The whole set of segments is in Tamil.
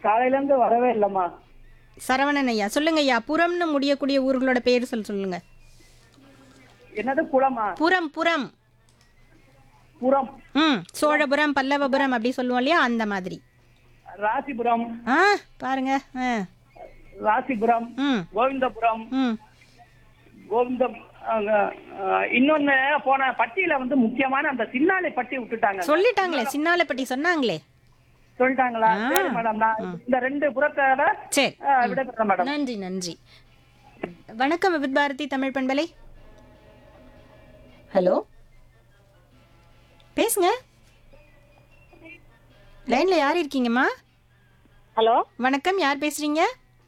காலையில இருந்து வரவே இல்லம்மா சரவணன் ஐயா சொல்லுங்க ஐயா புறம்னு முடியக்கூடிய ஊர்களோட பேர் சொல் சொல்லுங்க என்னது குளமா புறம் புறம் புறம் ம் சோழபுரம் பல்லவபுரம் அப்படி சொல்லுவோம் இல்லையா அந்த மாதிரி ராசிபுரம் ஆ பாருங்க ஆ ராசிபுரம் ம் கோவிந்தபுரம் ம் கோவிந்தம் அங்க, அஹ், இன்னொன்னு போன பட்டியல வந்து முக்கியமான அந்த சின்னாலை பட்டி விட்டுட்டாங்க சொல்லிட்டாங்களே சின்னாலப்பட்டி சொன்னாங்களே சொல்லிட்டாங்களா சரி மேடம் நான் இந்த ரெண்டு புறத்தோட சரி அஹ், விடைபெறேன் மேடம் நன்றி நன்றி வணக்கம் விபித் பாரதி தமிழ் பண்பலை ஹலோ பேசுங்க லைன்ல யார் இருக்கீங்கம்மா ஹலோ வணக்கம் யார் பேசுறீங்க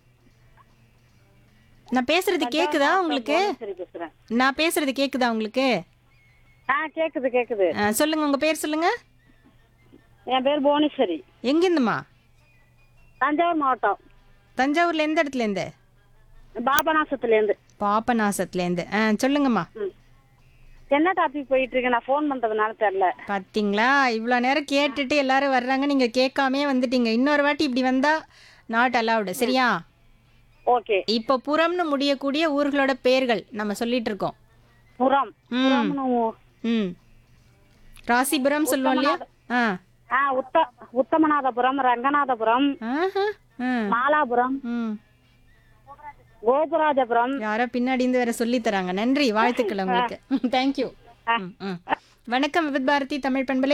நான் பேசுறது கேக்குதா உங்களுக்கு சரி பேசுறேன் நான் பேசுறது கேக்குதா உங்களுக்கு ஆ கேக்குது கேக்குது ஆ, சொல்லுங்க உங்க பேர் சொல்லுங்க என் பேர் புவனேஸ்வரி எங்கிருந்துமா தஞ்சாவூர் மாவட்டம் தஞ்சாவூர்ல எந்த இடத்துல இருந்து பாபநாசத்துல இருந்து பாபநாசத்துல இருந்து ஆ, சொல்லுங்கம்மா ம். என்ன டாபிக் போயிட்டு இருக்கு நான் ஃபோன் பண்றதுனால தெரியல பாத்தீங்களா இவ்வளோ நேரம் கேட்டுட்டு எல்லாரும் வர்றாங்க நீங்க கேட்காமே வந்துட்டீங்க இன்னொரு வாட்டி இப்படி வந்தா நாட் அலவுடு சரியா ஓகே இப்போ புறம்னு முடியக்கூடிய ஊர்களோட பேர்கள் நம்ம சொல்லிட்டு இருக்கோம் புறம் ம் புறம்னு ஊ- ம் ராசிபுரம் சொல்லுவோம் இல்லையா ஆ ஆ உத்த உத்தமநாதபுரம் ரங்கநாதபுரம் ஆஹா ம் மாலாபுரம் ம் கோபுராஜபுரம் யாரோ பின்னாடி இருந்து வேற சொல்லி தராங்க நன்றி வாழ்த்துக்கள் உங்களுக்கு தேங்க்யூ வணக்கம் விபத் பாரதி தமிழ் பண்பலை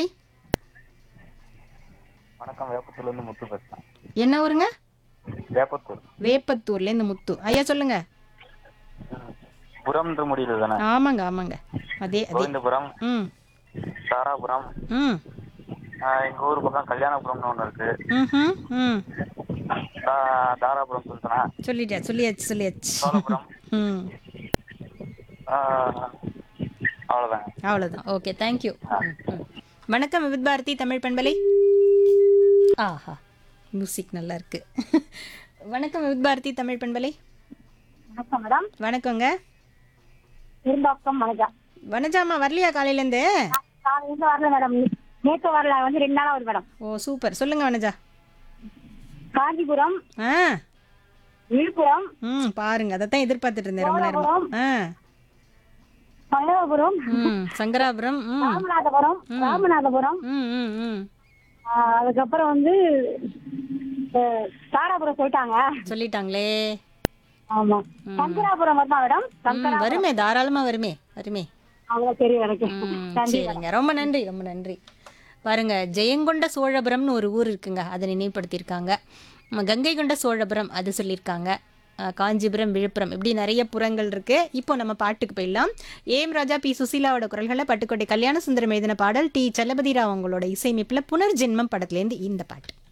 வணக்கம் வேப்பத்தூர்ல இருந்து முத்து பேசுறேன் என்ன ஊருங்க வேப்பத்தூர் வேப்பத்தூர்ல இருந்து முத்து ஐயா சொல்லுங்க புறம்ன்ற முடியல தானே ஆமாங்க ஆமாங்க அதே அதே கோவிந்தபுரம் ம் தாராபுரம் ம் ஆஹ் எங்க ஊர் பக்கம் கல்யாணபுரம்னு ஒண்ணு இருக்கு ம்ஹும், ம் தா- தாராபுரம் சொல்லிட்டேனா சொல்லிட்டேன் சொல்லியாச்சு சொல்லியாச்சு சோழபுரம் ம் ஆஹ் அவ்வளவுதாங்க அவ்வளோதான் ஓகே தேங்க்யூ வணக்கம் வித் பாரதி தமிழ் பண்பலை ஆஹா மியூசிக் நல்லா இருக்கு வணக்கம் வித் பாரதி தமிழ் பண்பலை வணக்கம் மேடம் வணக்கங்க இருந்தாக்கம் மனஜா வனஜாமா வரலையா காலையிலேருந்து காலையில வரல மேடம் நேற்று வரல வந்து ரெண்டு நாளா வருது மேடம் ஓ சூப்பர் சொல்லுங்க வனஜா காஞ்சிபுரம் ஆ விழுப்புரம் ம் பாருங்க அதை தான் எதிர்பார்த்துட்டு இருந்தேன் ரொம்ப நேரமா ஆ பல்லவபுரம் ம் சங்கராபுரம் ம் ராமநாதபுரம் ராமநாதபுரம் ம் ம் ம் ஆஹ் அதுக்கப்புறம் வந்து அஹ், தாராபுரம் சொல்லிட்டாங்க சொல்லிட்டாங்களே ஆமா சங்கராபுரம் வருமா மேடம் ம், வருமே தாராளமா வருமே வருமே அவ்வளவு தெரியும் எனக்கு ம், சரிங்க ரொம்ப நன்றி ரொம்ப நன்றி பாருங்க ஜெயங்கொண்ட சோழபுரம்னு ஒரு ஊர் இருக்குங்க அதை நினைவுபடுத்தியிருக்காங்க ம், கங்கை கொண்ட சோழபுரம் அது சொல்லியிருக்காங்க அஹ், காஞ்சிபுரம் விழுப்புரம் இப்படி நிறைய புறங்கள் இருக்கு இப்போ நம்ம பாட்டுக்கு போயிடலாம் ஏம் ராஜா பி சுசீலாவோட குரல்களை பட்டுக்கோட்டை கல்யாண சுந்தரம் எழுதின பாடல் டி சலபதி ராவ் அவங்களோட இசையமைப்பில் புனர்ஜென்மம் படத்துலேருந்து இந்த பாட்டு